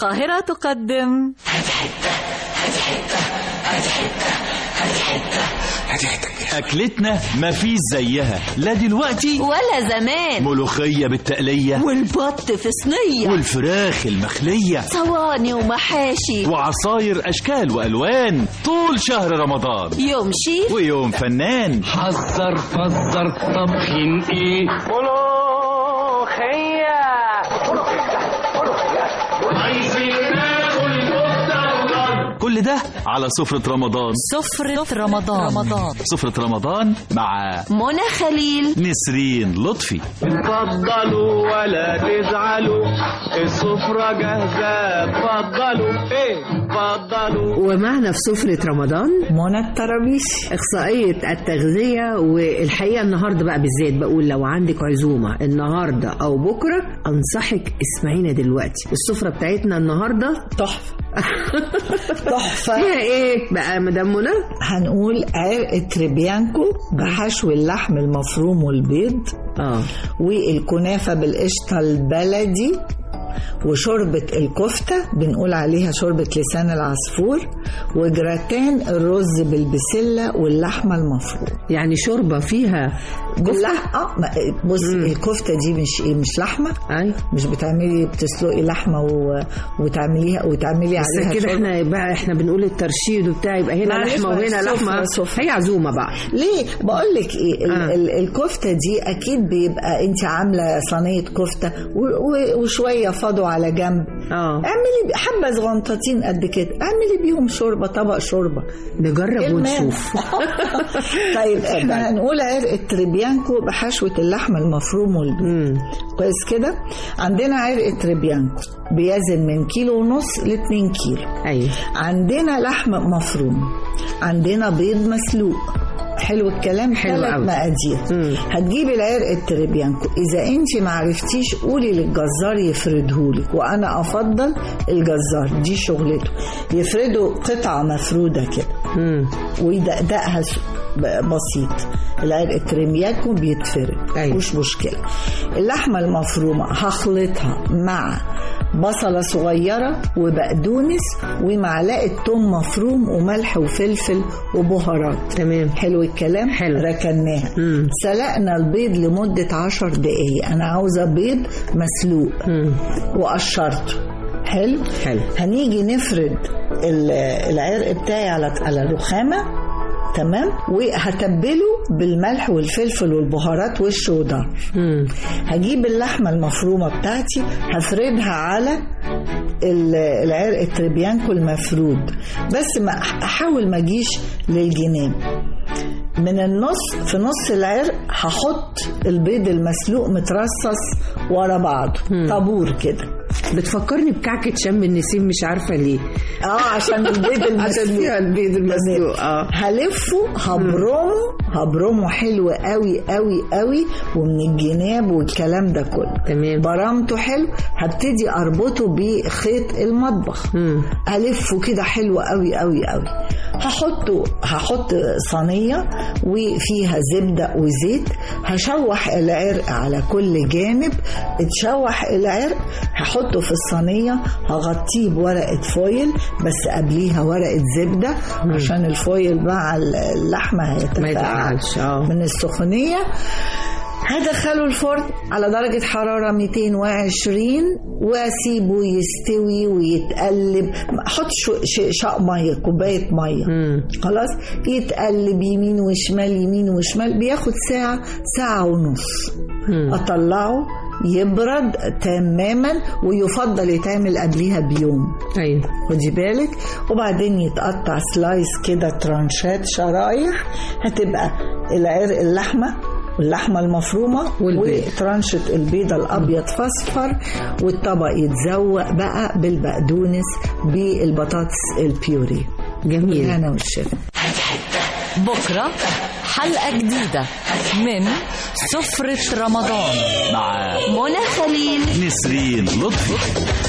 القاهرة تقدم أكلتنا مفيش زيها لا دلوقتي ولا زمان ملوخية بالتقلية والبط في صينية والفراخ المخلية صواني ومحاشي وعصاير أشكال وألوان طول شهر رمضان يوم شيف ويوم فنان حذر فزر طبخين ايه عايزين ناكل كفته كل ده على سفرة رمضان سفرة رمضان رمضان سفرة رمضان مع منى خليل نسرين لطفي اتفضلوا ولا تزعلوا السفرة جاهزة اتفضلوا ايه اتفضلوا ومعنا في سفرة رمضان منى الطرابيشي إخصائية التغذية والحقيقة النهاردة بقى بالذات بقول لو عندك عزومة النهاردة أو بكرة أنصحك اسمعينا دلوقتي السفرة بتاعتنا النهاردة تحفة تحفة فيها إيه بقى مدام منى؟ هنقول عرق تريبيانكو بحشو اللحم المفروم والبيض آه والكنافة بالقشطة البلدي وشوربة الكفتة بنقول عليها شوربة لسان العصفور وجراتان الرز بالبسلة واللحمة المفرومة يعني شوربة فيها لا اه ما- بصي الكفتة دي مش ايه مش لحمة أي مش بتعملي بتسلقي لحمة و... وتعمليها وتعملي بس عليها كده شوربة. احنا بقى احنا بنقول الترشيد وبتاع يبقى هنا معلش لحمة بقى، وهنا سفرة- لحمة سفرة. هي عزومة بقى ليه بقول لك ايه ال- آه. ال- الكفته دي اكيد بيبقى انت عامله صينيه كفته و- و- وشويه فضوا على جنب اه اعملي بي- حبه صغنطتين قد كده اعملي بيهم شوربه طبق شوربه نجرب المال. ونشوف طيب احنا هنقول عرق التريبيانكو بحشوه اللحمه المفروم والبيض مم. كويس كده عندنا عرق تريبيانكو بيزن من كيلو ونص ل 2 كيلو ايوه عندنا لحم مفروم عندنا بيض مسلوق حلو الكلام حلو ثلاث أوي. مقادير مم. هتجيبي العرق التريبيانكو اذا انت ما عرفتيش قولي للجزار يفردهولك وانا افضل الجزار دي شغلته يفردوا قطعه مفروده كده مم. ويدقدقها س- ب- بسيط العرق التريبيانكو بيتفرد أيوة. مش مشكله اللحمه المفرومه هخلطها مع بصلة صغيرة وبقدونس ومعلقة توم مفروم وملح وفلفل وبهارات تمام حلو الكلام حلو. ركناها مم. سلقنا البيض لمدة عشر دقايق أنا عاوزة بيض مسلوق مم. وقشرته حلو حلو. هنيجي نفرد ال- العرق بتاعي على على الرخامة تمام وهتبله بالملح والفلفل والبهارات وش وضهر مم. هجيب اللحمة المفرومة بتاعتي هفردها على ال- العرق التريبيانكو المفرود بس ما احاول ما اجيش للجناب من النص في نص العرق هحط البيض المسلوق مترصص ورا بعضه طابور كده بتفكرني بكعكة شم النسيم مش عارفة ليه اه عشان البيض عشان المسلوق فيها البيض المسلوق اه هلفه هبرمه هبرمه حلو قوي قوي قوي ومن الجناب والكلام ده كله تمام برمته حلو هبتدي اربطه بخيط المطبخ مم. الفه كده حلو قوي قوي قوي هحطه هحط صينيه وفيها زبده وزيت هشوح العرق على كل جانب اتشوح العرق هحطه في الصينيه هغطيه بورقه فويل بس قبليها ورقه زبده عشان الفويل مع اللحمه ما هيتفاعل يتفاعلش اه من السخونيه هدخله الفرن على درجة حرارة 220 واسيبه يستوي ويتقلب احط شو- ش- شق مية كوباية مية مم. خلاص يتقلب يمين وشمال يمين وشمال بياخد ساعة ساعة ونص مم. اطلعه يبرد تماما ويفضل يتعمل قبليها بيوم ايوه خدي بالك وبعدين يتقطع سلايس كده ترانشات شرايح هتبقى العرق اللحمه واللحمه المفرومه والبيض. وترانشة البيضة الأبيض فاصفر والطبق يتزوق بقى بالبقدونس بالبطاطس البيوري جميل أنا والشيف بكرة حلقة جديدة من سفرة رمضان مع منى خليل نسرين لطفي